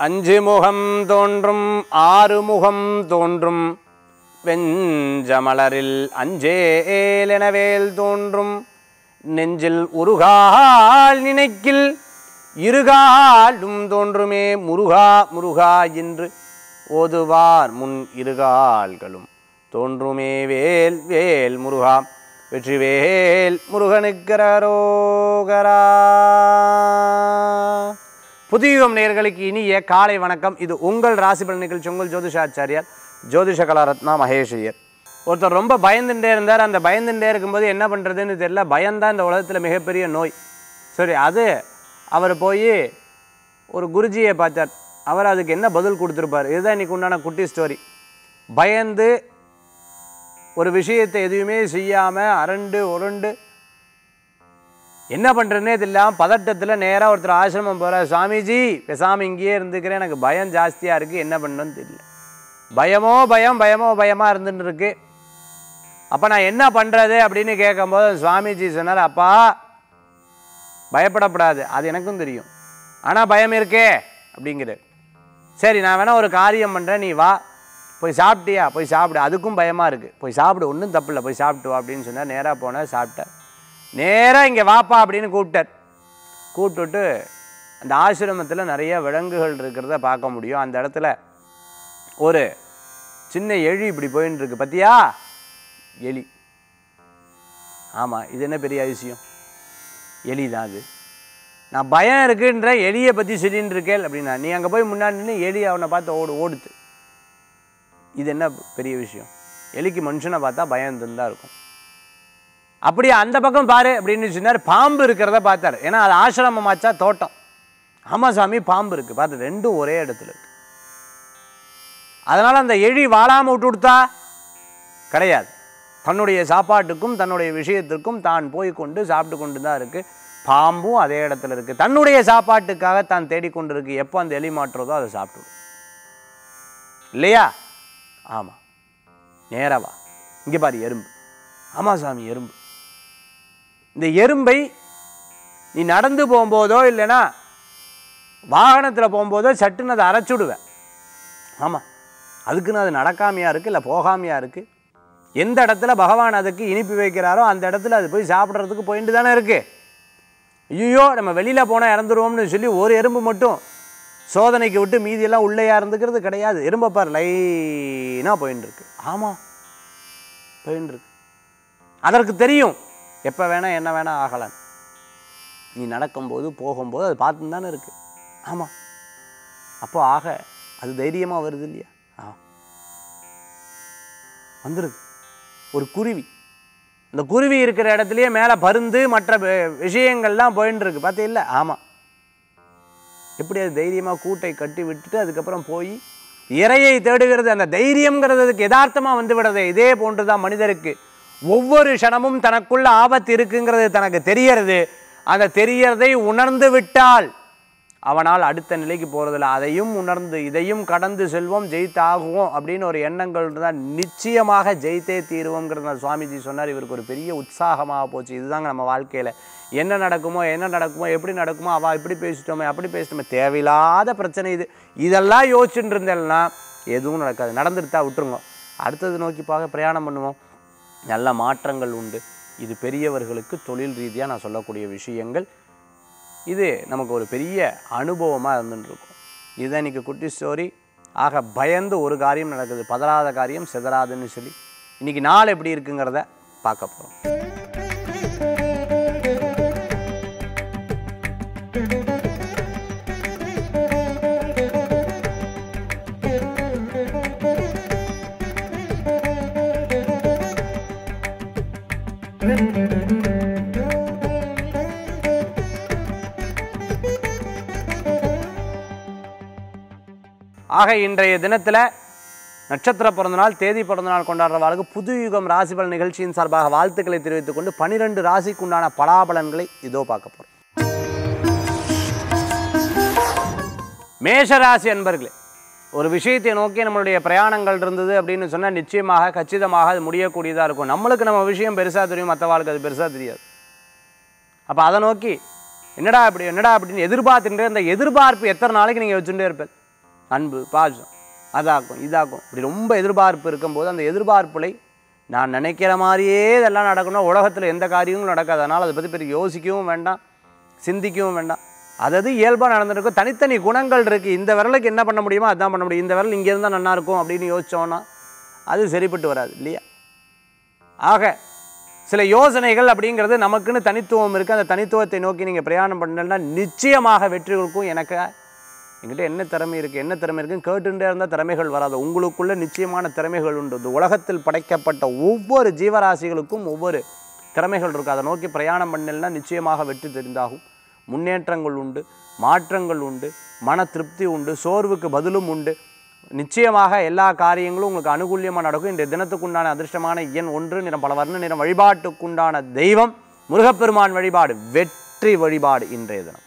அஞ்சு முகம் தோன்றும் ஆறு முகம் தோன்றும் வெஞ்சமலரில் அஞ்சேலெனவேல் தோன்றும் நெஞ்சில் உருகால் நினைக்கில் இருகாலும் தோன்றுமே முருகா முருகா என்று ஓதுவார் முன் இருகால்களும் தோன்றுமே வேல் வேல் முருகா வெற்றிவேல் முருகனுக்கரோகரா புதியுகம் நேயர்களுக்கு இனிய காலை வணக்கம் இது உங்கள் ராசிபலன் நிகழ்ச்சி உங்கள் ஜோதிஷாச்சாரியார் ஜோதிஷ கலாரத்னா மகேஷியர் ஒருத்தர் ரொம்ப பயந்துட்டே இருந்தார் அந்த பயந்துட்டே இருக்கும்போது என்ன பண்ணுறதுன்னு தெரியல பயம்தான் இந்த உலகத்தில் மிகப்பெரிய நோய் சரி அது அவர் போய் ஒரு குருஜியை பார்த்தார் அவர் அதுக்கு என்ன பதில் கொடுத்துருப்பார் இதுதான் இன்னைக்கு உண்டான குட்டி ஸ்டோரி பயந்து ஒரு விஷயத்தை எதுவுமே செய்யாமல் அரண்டு உருண்டு என்ன பண்ணுறதுனே தெரியாமல் பதட்டத்தில் நேராக ஒருத்தர் ஆசிரமம் போகிறார் சுவாமிஜி பேசாமல் இங்கேயே இருந்துக்கிறேன் எனக்கு பயம் ஜாஸ்தியாக இருக்குது என்ன பண்ணணும்னு தெரியல பயமோ பயம் பயமோ பயமாக இருந்துட்டு இருக்கு அப்போ நான் என்ன பண்ணுறது அப்படின்னு கேட்கும்போது சுவாமிஜி சொன்னார் அப்பா பயப்படப்படாது அது எனக்கும் தெரியும் ஆனால் பயம் இருக்கே அப்படிங்கிறார் சரி நான் வேணா ஒரு காரியம் பண்ணுறேன் நீ வா போய் சாப்பிட்டியா போய் சாப்பிடு அதுக்கும் பயமாக இருக்குது போய் சாப்பிடு ஒன்றும் தப்பு இல்லை போய் சாப்பிட்டு வா அப்படின்னு சொன்னார் நேராக போனேன் சாப்பிட்டேன் நேராக இங்கே வாப்பா அப்படின்னு கூப்பிட்டார் கூப்பிட்டுட்டு அந்த ஆசிரமத்தில் நிறைய விலங்குகள் இருக்கிறத பார்க்க முடியும் அந்த இடத்துல ஒரு சின்ன எலி இப்படி போயின்னு இருக்கு பார்த்தியா எலி ஆமாம் இது என்ன பெரிய அதிசயம் எலி தான் அது நான் பயம் இருக்குன்ற எலியை பற்றி சொல்லின்னு இருக்கேன் அப்படின்னா நீ அங்கே போய் முன்னாடி நின்று எலி அவனை பார்த்து ஓடு ஓடுது இது என்ன பெரிய விஷயம் எலிக்கு மனுஷனை பார்த்தா பயம் தான் இருக்கும் அப்படியே அந்த பக்கம் பாரு அப்படின்னு சொன்னார் பாம்பு இருக்கிறத பார்த்தார் ஏன்னா அது ஆசிரமமாச்சா தோட்டம் ஆமாம் சாமி பாம்பு இருக்குது பார்த்து ரெண்டும் ஒரே இடத்துல இருக்கு அதனால் அந்த எழி வாழாமல் விட்டு கொடுத்தா கிடையாது தன்னுடைய சாப்பாட்டுக்கும் தன்னுடைய விஷயத்திற்கும் தான் போய் கொண்டு சாப்பிட்டு கொண்டு தான் இருக்குது பாம்பும் அதே இடத்துல இருக்குது தன்னுடைய சாப்பாட்டுக்காக தான் தேடிக்கொண்டு இருக்கு எப்போ அந்த எலி மாற்றுறதோ அதை சாப்பிட்டுடும் இல்லையா ஆமாம் நேரவா இங்கே பாரு எறும்பு ஆமாம் சாமி எறும்பு இந்த எறும்பை நீ நடந்து போகும்போதோ இல்லைன்னா வாகனத்தில் போகும்போதோ சட்டுன்னு அதை அரைச்சுடுவேன் ஆமாம் அதுக்குன்னு அது நடக்காமையா இருக்குது இல்லை போகாமையா இருக்குது எந்த இடத்துல பகவான் அதுக்கு இனிப்பு வைக்கிறாரோ அந்த இடத்துல அது போய் சாப்பிட்றதுக்கு போயிட்டு தானே இருக்குது ஐயோ நம்ம வெளியில் போனால் இறந்துருவோம்னு சொல்லி ஒரு எறும்பு மட்டும் சோதனைக்கு விட்டு மீதியெல்லாம் உள்ளேயா இருந்துக்கிறது கிடையாது எறும்பை பார் லைனாக போயின்னு இருக்கு ஆமாம் போயின்னு இருக்கு அதற்கு தெரியும் எப்போ வேணால் என்ன வேணால் ஆகலாம் நீ நடக்கும்போது போகும்போது அது பார்த்து தானே இருக்குது ஆமாம் அப்போ ஆக அது தைரியமாக வருது இல்லையா ஆ வந்துருது ஒரு குருவி அந்த குருவி இருக்கிற இடத்துலயே மேலே பருந்து மற்ற வி- விஷயங்கள்லாம் போயின்னு இருக்கு பார்த்தீங்களா ஆமாம் எப்படி அது தைரியமாக கூட்டை கட்டி விட்டுட்டு அதுக்கப்புறம் போய் இரையை தேடுகிறது அந்த தைரியம்ங்கிறது அதுக்கு யதார்த்தமாக வந்து விடுறது இதே போன்று தான் மனிதருக்கு ஒவ்வொரு க்ஷணமும் தனக்குள்ள ஆபத்து இருக்குங்கிறது தனக்கு தெரியறது அந்த தெரியறதை உணர்ந்து விட்டால் அவனால் அடுத்த நிலைக்கு போகிறதில்ல அதையும் உணர்ந்து இதையும் கடந்து செல்வோம் ஜெயித்து ஆகுவோம் அப்படின்னு ஒரு எண்ணங்கள் இருந்தால் நிச்சயமாக ஜெயித்தே தீருவோங்கிறத சுவாமிஜி சொன்னார் இவருக்கு ஒரு பெரிய உற்சாகமாக போச்சு இதுதாங்க நம்ம வாழ்க்கையில் என்ன நடக்குமோ என்ன நடக்குமோ எப்படி நடக்குமோ அவள் இப்படி பேசிட்டோமே அப்படி பேசிட்டோமே தேவையில்லாத பிரச்சனை இது இதெல்லாம் யோசிச்சுட்டு இருந்தேன்னா எதுவும் நடக்காது நடந்துருத்தா விட்டுருங்க அடுத்தது நோக்கி பார்க்க பிரயாணம் பண்ணுவோம் நல்ல மாற்றங்கள் உண்டு இது பெரியவர்களுக்கு தொழில் ரீதியாக நான் சொல்லக்கூடிய விஷயங்கள் இது நமக்கு ஒரு பெரிய அனுபவமாக இருந்துட்டு இருக்கும் இதுதான் இன்றைக்கி குட்டி ஸ்டோரி ஆக பயந்து ஒரு காரியம் நடக்குது பதறாத காரியம் சிதறாதுன்னு சொல்லி இன்றைக்கி நாள் எப்படி இருக்குங்கிறத பார்க்க போகிறோம் ஆக இன்றைய தினத்தில் நட்சத்திர பிறந்தநாள் தேதி பிறந்தநாள் கொண்டாடுறவாளுக்கு புது யுகம் ராசிபலன் நிகழ்ச்சியின் சார்பாக வாழ்த்துக்களை தெரிவித்துக் கொண்டு பனிரெண்டு ராசிக்குண்டான பலாபலன்களை இதோ பார்க்க போகிறோம் மேஷராசி அன்பர்களே ஒரு விஷயத்தை நோக்கி நம்மளுடைய பிரயாணங்கள் இருந்தது அப்படின்னு சொன்னால் நிச்சயமாக கச்சிதமாக அது முடியக்கூடியதாக இருக்கும் நம்மளுக்கு நம்ம விஷயம் பெருசாக தெரியும் மற்றவாளுக்கு அது பெருசாக தெரியாது அப்போ அதை நோக்கி என்னடா இப்படி என்னடா அப்படின்னு எதிர்பார்த்துட்டு அந்த எதிர்பார்ப்பு எத்தனை நாளைக்கு நீங்கள் வச்சுட்டே இருப்பேன் அன்பு பாசம் அதாக்கும் இதாக்கும் இப்படி ரொம்ப எதிர்பார்ப்பு இருக்கும்போது அந்த எதிர்பார்ப்புலை நான் நினைக்கிற மாதிரியே இதெல்லாம் நடக்கணும் உலகத்தில் எந்த காரியங்களும் நடக்காது அதனால் அதை பற்றி பெரிய யோசிக்கவும் வேண்டாம் சிந்திக்கவும் வேண்டாம் அதாவது இயல்பாக நடந்திருக்கும் தனித்தனி குணங்கள் இருக்குது இந்த விரலுக்கு என்ன பண்ண முடியுமோ அதான் பண்ண முடியும் இந்த விரல் இங்கே இருந்தால் நல்லா இருக்கும் அப்படின்னு யோசிச்சோன்னா அது சரிப்பட்டு வராது இல்லையா ஆக சில யோசனைகள் அப்படிங்கிறது நமக்குன்னு தனித்துவம் இருக்குது அந்த தனித்துவத்தை நோக்கி நீங்கள் பிரயாணம் பண்ணலன்னா நிச்சயமாக வெற்றி கொடுக்கும் எனக்கு என்கிட்ட என்ன திறமை இருக்குது என்ன திறமை இருக்குன்னு கேட்டுட்டே இருந்தால் திறமைகள் வராது உங்களுக்குள்ள நிச்சயமான திறமைகள் உண்டு இந்த உலகத்தில் படைக்கப்பட்ட ஒவ்வொரு ஜீவராசிகளுக்கும் ஒவ்வொரு திறமைகள் இருக்குது அதை நோக்கி பிரயாணம் பண்ணலன்னா நிச்சயமாக வெற்றி தெரிந்தாகும் முன்னேற்றங்கள் உண்டு மாற்றங்கள் உண்டு மன திருப்தி உண்டு சோர்வுக்கு பதிலும் உண்டு நிச்சயமாக எல்லா காரியங்களும் உங்களுக்கு அனுகூல்யமாக நடக்கும் இன்றைய தினத்துக்குண்டான அதிர்ஷ்டமான எண் ஒன்று நிறம் பல வர்ண நிறம் வழிபாட்டுக்குண்டான தெய்வம் முருகப்பெருமான் வழிபாடு வெற்றி வழிபாடு இன்றைய தினம்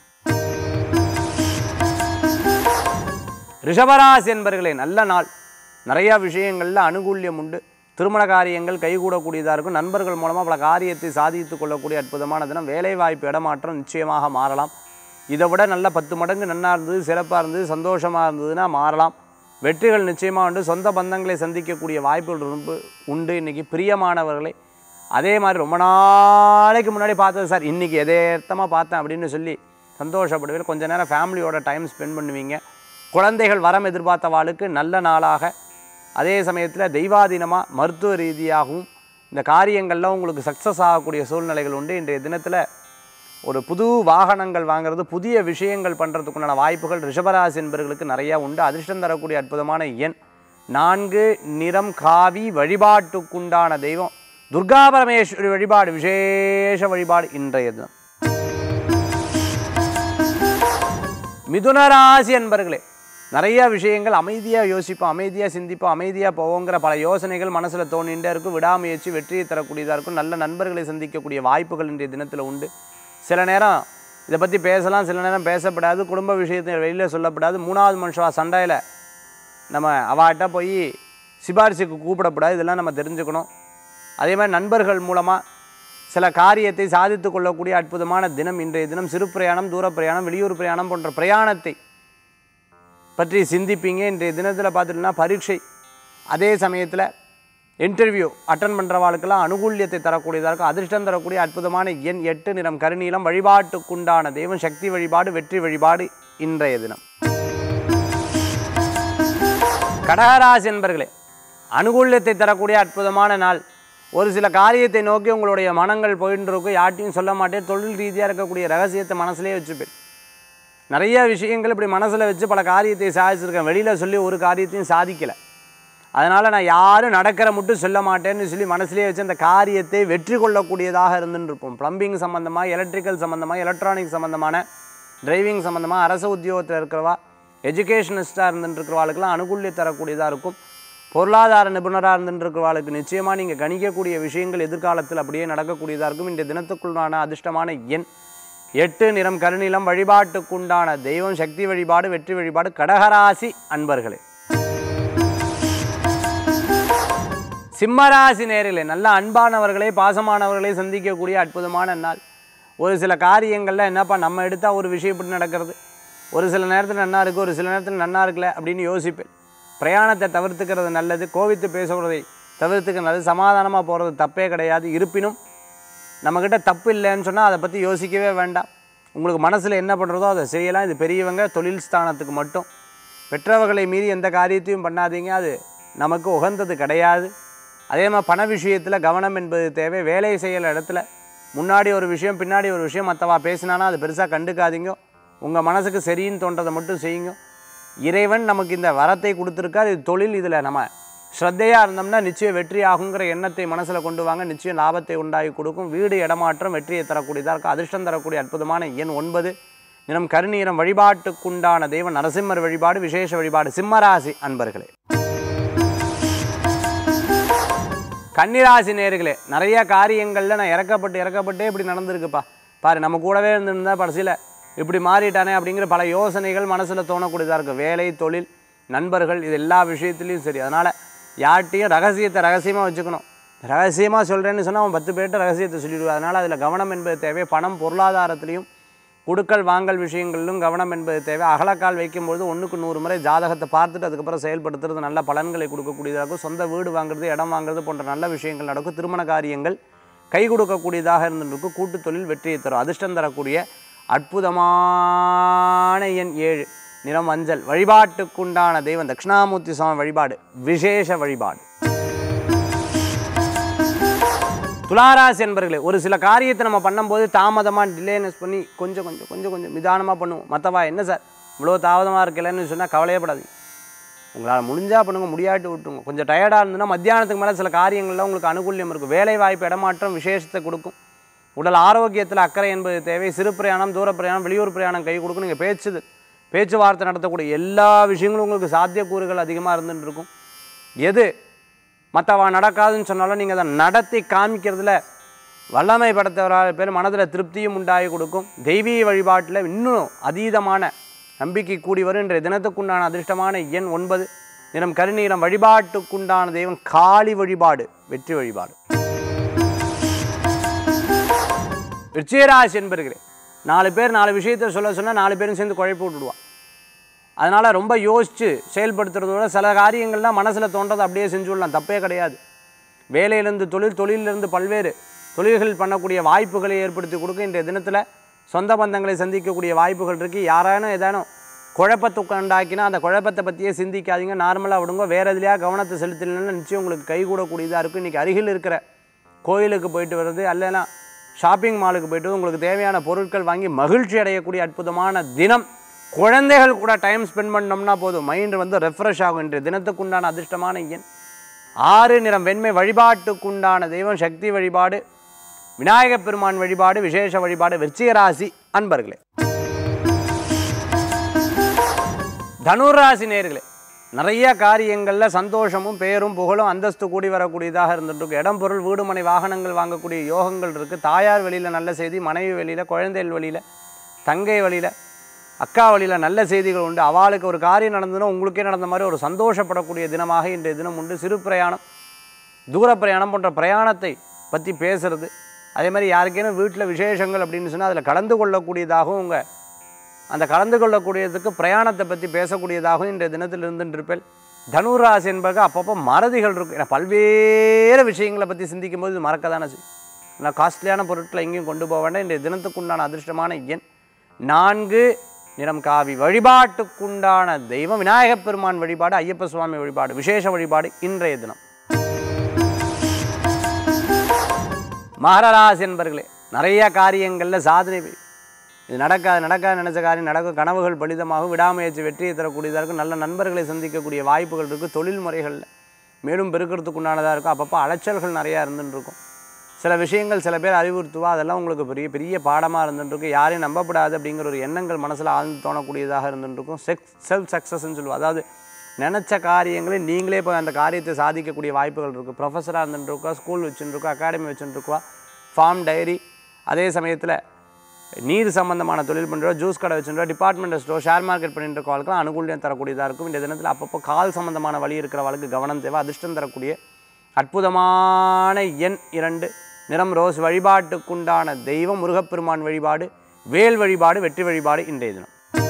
ரிஷபராசி என்பர்களே நல்ல நாள் நிறையா விஷயங்களில் அனுகூல்யம் உண்டு திருமண காரியங்கள் கைகூடக்கூடியதாக இருக்கும் நண்பர்கள் மூலமாக பல காரியத்தை சாதித்து கொள்ளக்கூடிய அற்புதமான தினம் வேலைவாய்ப்பு இடமாற்றம் நிச்சயமாக மாறலாம் இதை விட நல்ல பத்து மடங்கு நன்னா இருந்தது சிறப்பாக இருந்தது சந்தோஷமாக இருந்ததுன்னா மாறலாம் வெற்றிகள் நிச்சயமாக உண்டு சொந்த பந்தங்களை சந்திக்கக்கூடிய வாய்ப்புகள் ரொம்ப உண்டு இன்றைக்கி பிரியமானவர்களை அதே மாதிரி ரொம்ப நாளைக்கு முன்னாடி பார்த்தது சார் இன்றைக்கி எதேர்த்தமாக பார்த்தேன் அப்படின்னு சொல்லி சந்தோஷப்படுவீங்க கொஞ்ச நேரம் ஃபேமிலியோட டைம் ஸ்பெண்ட் பண்ணுவீங்க குழந்தைகள் வரம் எதிர்பார்த்த வாளுக்கு நல்ல நாளாக அதே சமயத்தில் தெய்வாதீனமாக மருத்துவ ரீதியாகவும் இந்த காரியங்கள்லாம் உங்களுக்கு சக்ஸஸ் ஆகக்கூடிய சூழ்நிலைகள் உண்டு இன்றைய தினத்தில் ஒரு புது வாகனங்கள் வாங்குறது புதிய விஷயங்கள் பண்ணுறதுக்குண்டான வாய்ப்புகள் ரிஷபராசி என்பவர்களுக்கு நிறையா உண்டு அதிர்ஷ்டம் தரக்கூடிய அற்புதமான எண் நான்கு நிறம் காவி வழிபாட்டுக்குண்டான தெய்வம் துர்கா பரமேஸ்வரி வழிபாடு விசேஷ வழிபாடு இன்றைய தினம் மிதுனராசி என்பர்களே நிறைய விஷயங்கள் அமைதியாக யோசிப்போம் அமைதியாக சிந்திப்போம் அமைதியாக போவோங்கிற பல யோசனைகள் மனசில் தோணிகிட்டே இருக்கும் விடாமுயற்சி வெற்றியை தரக்கூடியதாக இருக்கும் நல்ல நண்பர்களை சந்திக்கக்கூடிய வாய்ப்புகள் இன்றைய தினத்தில் உண்டு சில நேரம் இதை பற்றி பேசலாம் சில நேரம் பேசப்படாது குடும்ப விஷயத்தை வெளியில் சொல்லப்படாது மூணாவது மனுஷவா சண்டையில் நம்ம அவாட்ட போய் சிபாரிசுக்கு கூப்பிடக்கூடாது இதெல்லாம் நம்ம தெரிஞ்சுக்கணும் அதே மாதிரி நண்பர்கள் மூலமாக சில காரியத்தை சாதித்து கொள்ளக்கூடிய அற்புதமான தினம் இன்றைய தினம் சிறு பிரயாணம் தூர பிரயாணம் வெளியூர் பிரயாணம் போன்ற பிரயாணத்தை பற்றி சிந்திப்பீங்க இன்றைய தினத்தில் பார்த்துட்டோம்னா பரீட்சை அதே சமயத்தில் இன்டர்வியூ அட்டன் பண்ணுறவாளுக்கெல்லாம் அனுகூல்யத்தை தரக்கூடியதாக இருக்கும் அதிர்ஷ்டம் தரக்கூடிய அற்புதமான எண் எட்டு நிறம் கருநீலம் வழிபாட்டுக்குண்டான தெய்வம் சக்தி வழிபாடு வெற்றி வழிபாடு இன்றைய தினம் கடகராசி என்பர்களே அனுகூல்யத்தை தரக்கூடிய அற்புதமான நாள் ஒரு சில காரியத்தை நோக்கி உங்களுடைய மனங்கள் போயின்னு இருக்கும் யார்ட்டையும் சொல்ல மாட்டேன் தொழில் ரீதியாக இருக்கக்கூடிய ரகசியத்தை மனசுலேயே வச்சுப்பேன் நிறைய விஷயங்கள் இப்படி மனசில் வச்சு பல காரியத்தை சாதிச்சிருக்கேன் வெளியில் சொல்லி ஒரு காரியத்தையும் சாதிக்கலை அதனால் நான் யாரும் நடக்கிற மட்டும் சொல்ல மாட்டேன்னு சொல்லி மனசுலேயே வச்சு அந்த காரியத்தை வெற்றி கொள்ளக்கூடியதாக இருந்துன்னு இருப்போம் ப்ளம்பிங் சம்மந்தமாக எலக்ட்ரிக்கல் சம்மந்தமாக எலக்ட்ரானிக் சம்மந்தமான டிரைவிங் சம்மந்தமாக அரசு உத்தியோகத்தில் இருக்கிறவா எஜுகேஷனிஸ்ட்டாக இருந்துட்டு இருக்கிறவாளுக்கெல்லாம் அனுகூல்யம் தரக்கூடியதாக இருக்கும் பொருளாதார நிபுணராக இருந்துட்டு இருக்கிறவாளுக்கு நிச்சயமாக நீங்கள் கணிக்கக்கூடிய விஷயங்கள் எதிர்காலத்தில் அப்படியே நடக்கக்கூடியதாக இருக்கும் இந்த தினத்துக்குள்ளான அதிர்ஷ்டமான எண் எட்டு நிறம் கருநிலம் வழிபாட்டுக்குண்டான தெய்வம் சக்தி வழிபாடு வெற்றி வழிபாடு கடகராசி அன்பர்களே சிம்மராசி நேரிலே நல்ல அன்பானவர்களே பாசமானவர்களே சந்திக்கக்கூடிய அற்புதமான நாள் ஒரு சில காரியங்களில் என்னப்பா நம்ம எடுத்தால் ஒரு விஷயம் இப்படி நடக்கிறது ஒரு சில நேரத்தில் நன்னா இருக்குது ஒரு சில நேரத்தில் நன்னா இருக்கல அப்படின்னு யோசிப்பேன் பிரயாணத்தை தவிர்த்துக்கிறது நல்லது கோவித்து பேசுகிறதை தவிர்த்துக்க நல்லது சமாதானமாக போகிறது தப்பே கிடையாது இருப்பினும் நம்மக்கிட்ட தப்பு இல்லைன்னு சொன்னால் அதை பற்றி யோசிக்கவே வேண்டாம் உங்களுக்கு மனசில் என்ன பண்ணுறதோ அதை செய்யலாம் இது பெரியவங்க தொழில் ஸ்தானத்துக்கு மட்டும் பெற்றவர்களை மீறி எந்த காரியத்தையும் பண்ணாதீங்க அது நமக்கு உகந்தது கிடையாது அதே மாதிரி பண விஷயத்தில் கவனம் என்பது தேவை வேலை செய்யற இடத்துல முன்னாடி ஒரு விஷயம் பின்னாடி ஒரு விஷயம் மற்றவா பேசினானா அது பெருசாக கண்டுக்காதீங்க உங்கள் மனசுக்கு சரின்னு தோன்றதை மட்டும் செய்யுங்க இறைவன் நமக்கு இந்த வரத்தை கொடுத்துருக்கார் இது தொழில் இதில் நம்ம ஸ்ரத்தையாக இருந்தோம்னா நிச்சயம் வெற்றி ஆகுங்கிற எண்ணத்தை மனசில் கொண்டு வாங்க நிச்சயம் லாபத்தை உண்டாகி கொடுக்கும் வீடு இடமாற்றம் வெற்றியை தரக்கூடியதாக இருக்கும் அதிர்ஷ்டம் தரக்கூடிய அற்புதமான எண் ஒன்பது தினம் கருநீரம் வழிபாட்டுக்குண்டான தெய்வம் நரசிம்மர் வழிபாடு விசேஷ வழிபாடு சிம்மராசி அன்பர்களே கன்னிராசி நேர்களே நிறைய காரியங்களில் நான் இறக்கப்பட்டு இறக்கப்பட்டே இப்படி நடந்திருக்குப்பா பாரு நம்ம கூடவே இருந்திருந்தா கடைசியில் இப்படி மாறிட்டானே அப்படிங்கிற பல யோசனைகள் மனசில் தோணக்கூடியதாக இருக்கும் வேலை தொழில் நண்பர்கள் இது எல்லா விஷயத்துலையும் சரி அதனால் யார்கிட்டையும் ரகசியத்தை ரகசியமாக வச்சுக்கணும் ரகசியமாக சொல்கிறேன்னு சொன்னால் அவன் பத்து பேர்கிட்ட ரகசியத்தை சொல்லிடுவான் அதனால் அதில் கவனம் என்பது தேவை பணம் பொருளாதாரத்திலையும் கொடுக்கல் வாங்கல் விஷயங்களிலும் கவனம் என்பது தேவை அகலக்கால் வைக்கும்பொழுது ஒன்றுக்கு நூறு முறை ஜாதகத்தை பார்த்துட்டு அதுக்கப்புறம் செயல்படுத்துறது நல்ல பலன்களை கொடுக்கக்கூடியதாக இருக்கும் சொந்த வீடு வாங்குறது இடம் வாங்குறது போன்ற நல்ல விஷயங்கள் நடக்கும் திருமண காரியங்கள் கை கொடுக்கக்கூடியதாக இருந்துருக்கும் கூட்டு தொழில் வெற்றியை தரும் அதிர்ஷ்டம் தரக்கூடிய அற்புதமான எண் ஏழு நிறம் மஞ்சள் வழிபாட்டுக்குண்டான தெய்வம் தட்சிணாமூர்த்தி சுவாமி வழிபாடு விசேஷ வழிபாடு துளாராசி என்பர்களே ஒரு சில காரியத்தை நம்ம பண்ணும்போது தாமதமாக டிலேனஸ் பண்ணி கொஞ்சம் கொஞ்சம் கொஞ்சம் கொஞ்சம் நிதானமாக பண்ணுவோம் மற்றவா என்ன சார் இவ்வளோ தாமதமாக இருக்கலன்னு சொன்னால் கவலையப்படாதீங்க உங்களால் முடிஞ்சால் பண்ணுங்க முடியாட்டு விட்டுருங்க கொஞ்சம் டயர்டாக இருந்ததுன்னா மத்தியானத்துக்கு மேலே சில காரியங்கள்ல உங்களுக்கு அனுகூல்யம் இருக்கும் வேலை வாய்ப்பு இடமாற்றம் விசேஷத்தை கொடுக்கும் உடல் ஆரோக்கியத்தில் அக்கறை என்பது தேவை சிறு பிரயாணம் தூர பிரயாணம் வெளியூர் பிரயாணம் கை கொடுக்கும் நீங்கள் பேச்சு பேச்சுவார்த்தை நடத்தக்கூடிய எல்லா விஷயங்களும் உங்களுக்கு சாத்தியக்கூறுகள் அதிகமாக இருந்துட்டு இருக்கும் எது மற்றவா நடக்காதுன்னு சொன்னாலும் நீங்கள் அதை நடத்தி காமிக்கிறதுல வல்லமை படைத்தவராக பேர் மனதில் திருப்தியும் உண்டாகி கொடுக்கும் தெய்வீக வழிபாட்டில் இன்னும் அதீதமான நம்பிக்கை கூடி வரும் இன்றைய தினத்துக்குண்டான அதிர்ஷ்டமான எண் ஒன்பது நிறம் கருநீரம் வழிபாட்டுக்குண்டான தெய்வம் காளி வழிபாடு வெற்றி வழிபாடு விருச்சிகராசி என்பர்களே நாலு பேர் நாலு விஷயத்தை சொல்ல சொன்னால் நாலு பேரும் சேர்ந்து குழப்பி விட்டுடுவான் அதனால் ரொம்ப யோசித்து செயல்படுத்துறதோட சில காரியங்கள்லாம் மனசில் தோன்றதை அப்படியே செஞ்சு விடலாம் தப்பே கிடையாது வேலையிலேருந்து தொழில் தொழிலிருந்து பல்வேறு தொழில்கள் பண்ணக்கூடிய வாய்ப்புகளை ஏற்படுத்தி கொடுக்க இன்றைய தினத்தில் சொந்த பந்தங்களை சந்திக்கக்கூடிய வாய்ப்புகள் இருக்குது யாரானும் ஏதானும் குழப்பத்தை உண்டாக்கினா அந்த குழப்பத்தை பற்றியே சிந்திக்காதீங்க நார்மலாக விடுங்க வேறு எதுலையா கவனத்தை செலுத்தினா நிச்சயம் உங்களுக்கு கைகூடக்கூடியதாக இருக்கும் இன்றைக்கி அருகில் இருக்கிற கோயிலுக்கு போயிட்டு வர்றது அல்லைன்னா ஷாப்பிங் மாலுக்கு போயிட்டு வந்து உங்களுக்கு தேவையான பொருட்கள் வாங்கி மகிழ்ச்சி அடையக்கூடிய அற்புதமான தினம் குழந்தைகள் கூட டைம் ஸ்பெண்ட் பண்ணோம்னா போதும் மைண்டு வந்து ரெஃப்ரெஷ் ஆகும் இன்றைய தினத்துக்குண்டான அதிர்ஷ்டமான எண் ஆறு நிறம் வெண்மை வழிபாட்டுக்குண்டான தெய்வம் சக்தி வழிபாடு விநாயகப் பெருமான் வழிபாடு விசேஷ வழிபாடு விருச்சிகராசி அன்பர்களே தனுராசி நேர்களே நிறைய காரியங்களில் சந்தோஷமும் பேரும் புகழும் அந்தஸ்து கூடி வரக்கூடியதாக இருந்துட்டு இருக்கு இடம் பொருள் வீடு மனை வாகனங்கள் வாங்கக்கூடிய யோகங்கள் இருக்குது தாயார் வெளியில் நல்ல செய்தி மனைவி வெளியில் குழந்தைகள் வழியில் தங்கை வழியில் அக்கா வழியில் நல்ல செய்திகள் உண்டு அவளுக்கு ஒரு காரியம் நடந்ததுன்னா உங்களுக்கே நடந்த மாதிரி ஒரு சந்தோஷப்படக்கூடிய தினமாக இன்றைய தினம் உண்டு சிறு பிரயாணம் தூர பிரயாணம் போன்ற பிரயாணத்தை பற்றி பேசுறது அதே மாதிரி யாருக்கேனும் வீட்டில் விசேஷங்கள் அப்படின்னு சொன்னால் அதில் கலந்து கொள்ளக்கூடியதாகவும் உங்கள் அந்த கலந்து கொள்ளக்கூடியதுக்கு பிரயாணத்தை பற்றி பேசக்கூடியதாகவும் இன்றைய தினத்தில் இருந்துட்டு இருப்பேன் தனுராசி என்பது அப்பப்போ மறதிகள் இருக்கும் ஏன்னா பல்வேறு விஷயங்களை பற்றி சிந்திக்கும் போது இது மறக்க தானே செய்யும் நான் காஸ்ட்லியான பொருட்களை எங்கேயும் கொண்டு போக வேண்டாம் இன்றைய தினத்துக்குண்டான அதிர்ஷ்டமான எண் நான்கு நிறம் காவி வழிபாட்டுக்குண்டான தெய்வம் விநாயகப் பெருமான் வழிபாடு ஐயப்ப சுவாமி வழிபாடு விசேஷ வழிபாடு இன்றைய தினம் மகரராசி என்பர்களே நிறைய காரியங்களில் சாதனை பெய்யும். இது நடக்காது நடக்காது நினச்ச காரியம் நடக்கும் கனவுகள் பலிதமாகும் விடாமுயற்சி வெற்றியை தரக்கூடியதாக இருக்கும் நல்ல நண்பர்களை சந்திக்கக்கூடிய வாய்ப்புகள் இருக்குது தொழில் முறைகளில் மேலும் பெருக்கிறதுக்கு உண்டானதாக இருக்கும் அப்பப்போ அலைச்சல்கள் நிறையா இருந்துட்டு இருக்கும் சில விஷயங்கள் சில பேர் அறிவுறுத்துவா அதெல்லாம் உங்களுக்கு பெரிய பெரிய பாடமாக இருந்துட்டு இருக்கும் யாரையும் நம்பப்படாது அப்படிங்கிற ஒரு எண்ணங்கள் மனசில் ஆழ்ந்து தோணக்கூடியதாக இருந்துட்டு இருக்கும் செக் செல்ஃப் சக்ஸஸ்ன்னு சொல்லுவோம் அதாவது நினச்ச காரியங்களை நீங்களே போய் அந்த காரியத்தை சாதிக்கக்கூடிய வாய்ப்புகள் இருக்குது ப்ரொஃபஸராக இருந்துட்டு இருக்கா ஸ்கூல் வச்சுட்டு இருக்கா அகாடமி வச்சுட்டு இருக்கா ஃபார்ம் டைரி அதே சமயத்தில் நீர் சம்பந்தமான தொழில் பண்ணுறோம் ஜூஸ் கடை வச்சுருக்கோம் டிபார்ட்மெண்ட் ஸ்டோர் ஷேர் மார்க்கெட் பண்ணிட்டு இருக்கவங்களுக்குலாம் அனுகூலியம் தரக்கூடியதாக இருக்கும் இந்த தினத்தில் அப்பப்போ கால் சம்பந்தமான வழி இருக்கிறவளுக்கு கவனம் தேவை அதிர்ஷ்டம் தரக்கூடிய அற்புதமான எண் இரண்டு நிறம் ரோஸ் வழிபாட்டுக்குண்டான தெய்வம் முருகப்பெருமான் வழிபாடு வேல் வழிபாடு வெற்றி வழிபாடு இன்றைய தினம்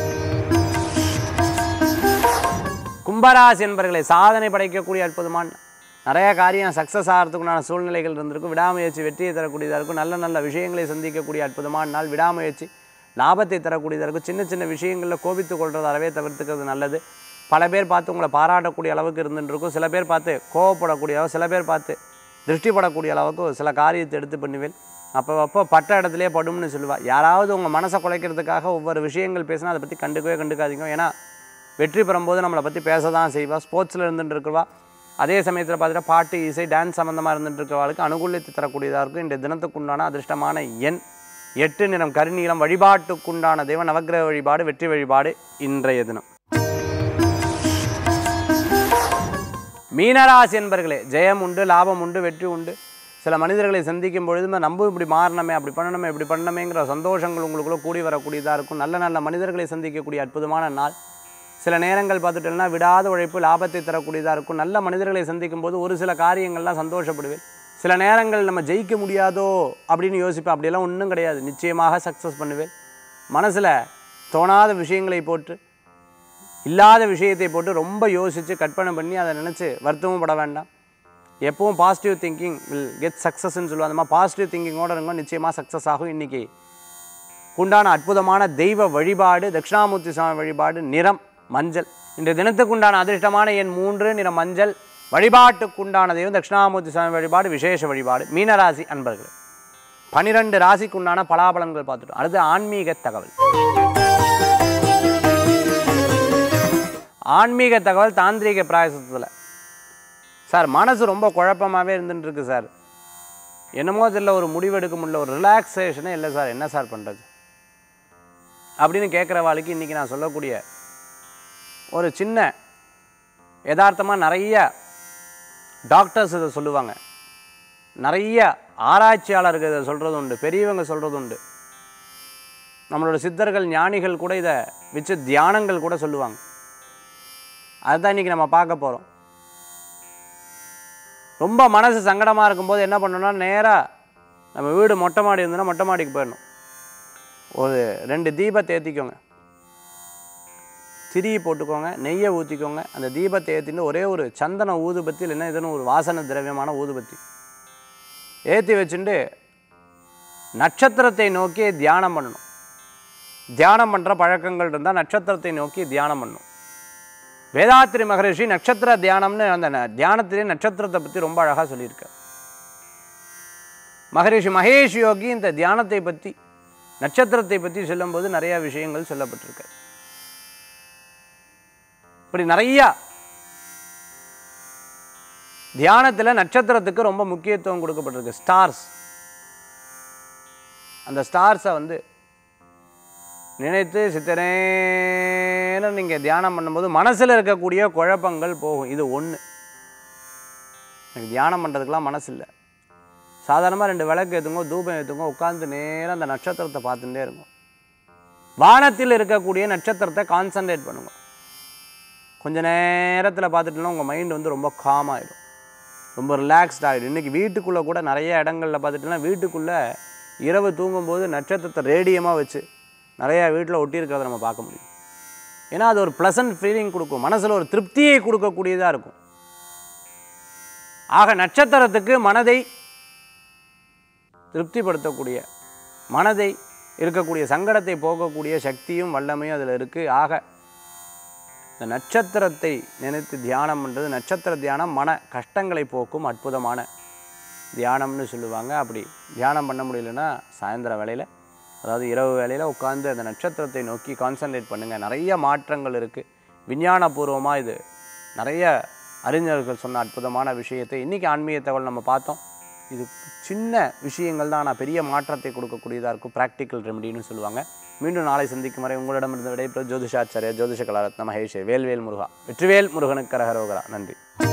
கும்பராசி என்பர்களை சாதனை படைக்கக்கூடிய அற்புதமான நிறைய காரியம் சக்ஸஸ் ஆகிறதுக்குண்டான சூழ்நிலைகள் இருந்திருக்கும் விடாமுயற்சி வெற்றியை தரக்கூடியதாக இருக்கும் நல்ல நல்ல விஷயங்களை சந்திக்கக்கூடிய அற்புதமான நாள் விடாமுயற்சி லாபத்தை தரக்கூடியதாக இருக்கும் சின்ன சின்ன விஷயங்களில் கோபித்து கொள்வது அறவே தவிர்த்துக்கிறது நல்லது பல பேர் பார்த்து உங்களை பாராட்டக்கூடிய அளவுக்கு இருந்துட்டு இருக்கும் சில பேர் பார்த்து கோவப்படக்கூடிய அளவு சில பேர் பார்த்து திருஷ்டிப்படக்கூடிய அளவுக்கு ஒரு சில காரியத்தை எடுத்து பண்ணுவேன் அப்போ அப்போ பட்ட இடத்துலையே படும்னு சொல்லுவாள் யாராவது உங்கள் மனசை குலைக்கிறதுக்காக ஒவ்வொரு விஷயங்கள் பேசினா அதை பற்றி கண்டுக்கவே கண்டுக்காதீங்க ஏன்னா வெற்றி பெறும்போது நம்மளை பற்றி பேச தான் செய்வா ஸ்போர்ட்ஸில் இருந்துட்டு இருக்கிறவா அதே சமயத்தில் பார்த்துட்டா பாட்டு இசை டான்ஸ் சம்மந்தமாக இருந்துட்டு இருக்கிறவளுக்கு அனுகூலித்து தரக்கூடியதாக இருக்கும் இந்த தினத்துக்குண்டான அதிர்ஷ்டமான எண் எட்டு நிறம் கருநீலம் வழிபாட்டுக்குண்டான தெய்வ நவக்கிரக வழிபாடு வெற்றி வழிபாடு இன்றைய தினம் மீனராசி என்பர்களே ஜெயம் உண்டு லாபம் உண்டு வெற்றி உண்டு சில மனிதர்களை சந்திக்கும் பொழுது நம்ம இப்படி மாறணுமே அப்படி பண்ணணுமே இப்படி பண்ணணுமேங்கிற சந்தோஷங்கள் உங்களுக்குள்ள கூடி வரக்கூடியதாக இருக்கும் நல்ல நல்ல மனிதர்களை சந்திக்கக்கூடிய அற்புதமான நாள் சில நேரங்கள் பார்த்துட்டோம்னா விடாத உழைப்பு லாபத்தை தரக்கூடியதாக இருக்கும் நல்ல மனிதர்களை சந்திக்கும் போது ஒரு சில காரியங்கள்லாம் சந்தோஷப்படுவேன் சில நேரங்கள் நம்ம ஜெயிக்க முடியாதோ அப்படின்னு யோசிப்பேன் அப்படியெல்லாம் ஒன்றும் கிடையாது நிச்சயமாக சக்ஸஸ் பண்ணுவேன் மனசில் தோணாத விஷயங்களை போட்டு இல்லாத விஷயத்தை போட்டு ரொம்ப யோசித்து கற்பனை பண்ணி அதை நினச்சி வருத்தமும் பட வேண்டாம் எப்பவும் பாசிட்டிவ் திங்கிங் வில் கெட் சக்ஸஸ்ன்னு சொல்லுவாங்க அந்த மாதிரி பாசிட்டிவ் திங்கிங்கோட இருங்க நிச்சயமாக சக்ஸஸ் ஆகும் இன்றைக்கி உண்டான அற்புதமான தெய்வ வழிபாடு தட்சிணாமூர்த்தி சுவாமி வழிபாடு நிறம் மஞ்சள் இன்றைய தினத்துக்குண்டான அதிர்ஷ்டமான எண் மூன்று நிறம் மஞ்சள் வழிபாட்டுக்குண்டான தெய்வம் தட்சிணாமூர்த்தி சுவாமி வழிபாடு விசேஷ வழிபாடு மீனராசி அன்பர்கள் பனிரெண்டு ராசிக்குண்டான பலாபலன்கள் பார்த்துட்டோம் அடுத்து ஆன்மீக தகவல் ஆன்மீக தகவல் தாந்திரீக பிராயசத்தில் சார் மனசு ரொம்ப குழப்பமாகவே இருந்துட்டு இருக்கு சார் என்னமோ தெரியல ஒரு முடிவெடுக்க முடியல ஒரு ரிலாக்ஸேஷனே இல்லை சார் என்ன சார் பண்ணுறது அப்படின்னு கேட்குற வாழ்க்கை இன்றைக்கி நான் சொல்லக்கூடிய ஒரு சின்ன யதார்த்தமாக நிறைய டாக்டர்ஸ் இதை சொல்லுவாங்க நிறைய ஆராய்ச்சியாளர்கள் இதை சொல்கிறது உண்டு பெரியவங்க சொல்கிறது உண்டு நம்மளோட சித்தர்கள் ஞானிகள் கூட இதை வச்சு தியானங்கள் கூட சொல்லுவாங்க அதுதான் இன்றைக்கி நம்ம பார்க்க போகிறோம் ரொம்ப மனசு சங்கடமாக இருக்கும்போது என்ன பண்ணணும்னா நேராக நம்ம வீடு மொட்டை மாடி இருந்ததுன்னா மொட்டை மாடிக்கு போயிடணும் ஒரு ரெண்டு தீபத்தை ஏற்றிக்கோங்க திரியை போட்டுக்கோங்க நெய்யை ஊற்றிக்கோங்க அந்த தீபத்தை ஏற்றிட்டு ஒரே ஒரு சந்தன ஊதுபத்தி இல்லைன்னா இதுன்னு ஒரு வாசன திரவியமான ஊதுபத்தி ஏற்றி வச்சுட்டு நட்சத்திரத்தை நோக்கி தியானம் பண்ணணும் தியானம் பண்ணுற பழக்கங்கள் இருந்தால் நட்சத்திரத்தை நோக்கி தியானம் பண்ணணும் வேதாத்திரி மகரிஷி நட்சத்திர தியானம்னு அந்த ந- தியானத்திலே நட்சத்திரத்தை பற்றி ரொம்ப அழகாக சொல்லியிருக்கார் மகரிஷி மகேஷ் யோகி இந்த தியானத்தை பற்றி நட்சத்திரத்தை பற்றி சொல்லும்போது நிறைய விஷயங்கள் சொல்லப்பட்டிருக்கு இப்படி நிறையா தியானத்தில் நட்சத்திரத்துக்கு ரொம்ப முக்கியத்துவம் கொடுக்கப்பட்டிருக்கு ஸ்டார்ஸ் அந்த ஸ்டார்ஸை வந்து நினைத்து சித்தனேன்னு நீங்கள் தியானம் பண்ணும்போது மனசில் இருக்கக்கூடிய குழப்பங்கள் போகும் இது ஒன்று எனக்கு தியானம் பண்ணுறதுக்கெலாம் மனசு இல்லை சாதாரணமாக ரெண்டு விளக்கு ஏற்றுங்க தூபம் ஏற்றுங்க உட்காந்து நேரம் அந்த நட்சத்திரத்தை பார்த்துட்டே இருக்கும் வானத்தில் இருக்கக்கூடிய நட்சத்திரத்தை கான்சன்ட்ரேட் பண்ணுங்க கொஞ்ச நேரத்தில் பார்த்துட்டுனா உங்கள் மைண்ட் வந்து ரொம்ப calm ஆயிடும் ரொம்ப ரிலாக்ஸ்ட் ஆகிடும் இன்றைக்கி வீட்டுக்குள்ளே கூட நிறைய இடங்களில் பார்த்துட்டுனா வீட்டுக்குள்ளே இரவு தூங்கும்போது நட்சத்திரத்தை ரேடியமாக வச்சு நிறையா வீட்டில் ஒட்டியிருக்கிறத நம்ம பார்க்க முடியும் ஏன்னா அது ஒரு ப்ளசன்ட் ஃபீலிங் கொடுக்கும் மனசில் ஒரு திருப்தியை கொடுக்கக்கூடியதாக இருக்கும் ஆக நட்சத்திரத்துக்கு மனதை திருப்திப்படுத்தக்கூடிய மனதை இருக்கக்கூடிய சங்கடத்தை போக்கக்கூடிய சக்தியும் வல்லமையும் அதில் இருக்குது ஆக இந்த நட்சத்திரத்தை நினைத்து தியானம் பண்ணுறது நட்சத்திர தியானம் மன கஷ்டங்களை போக்கும் அற்புதமான தியானம்னு சொல்லுவாங்க அப்படி தியானம் பண்ண முடியலன்னா சாயந்தர வேளையில் அதாவது இரவு வேளையில் உட்காந்து அந்த நட்சத்திரத்தை நோக்கி கான்சன்ட்ரேட் பண்ணுங்கள் நிறைய மாற்றங்கள் இருக்குது விஞ்ஞானபூர்வமாக இது நிறைய அறிஞர்கள் சொன்ன அற்புதமான விஷயத்தை இன்றைக்கி ஆன்மீக தகவல் நம்ம பார்த்தோம் இது சின்ன விஷயங்கள் தான் ஆனால் பெரிய மாற்றத்தை கொடுக்கக்கூடியதாக இருக்கும் ப்ராக்டிக்கல் ரெமடின்னு சொல்லுவாங்க மீண்டும் நாளை சந்திக்கும் வரை உங்களிடமிருந்து விடைபெறும் ஜோதிஷாச்சாரியா ஜோதிஷ கலாரத்ன மகேஷ் வேல்வேல் முருகா வெற்றிவேல் முருகனுக்கு கரகரோகரா நன்றி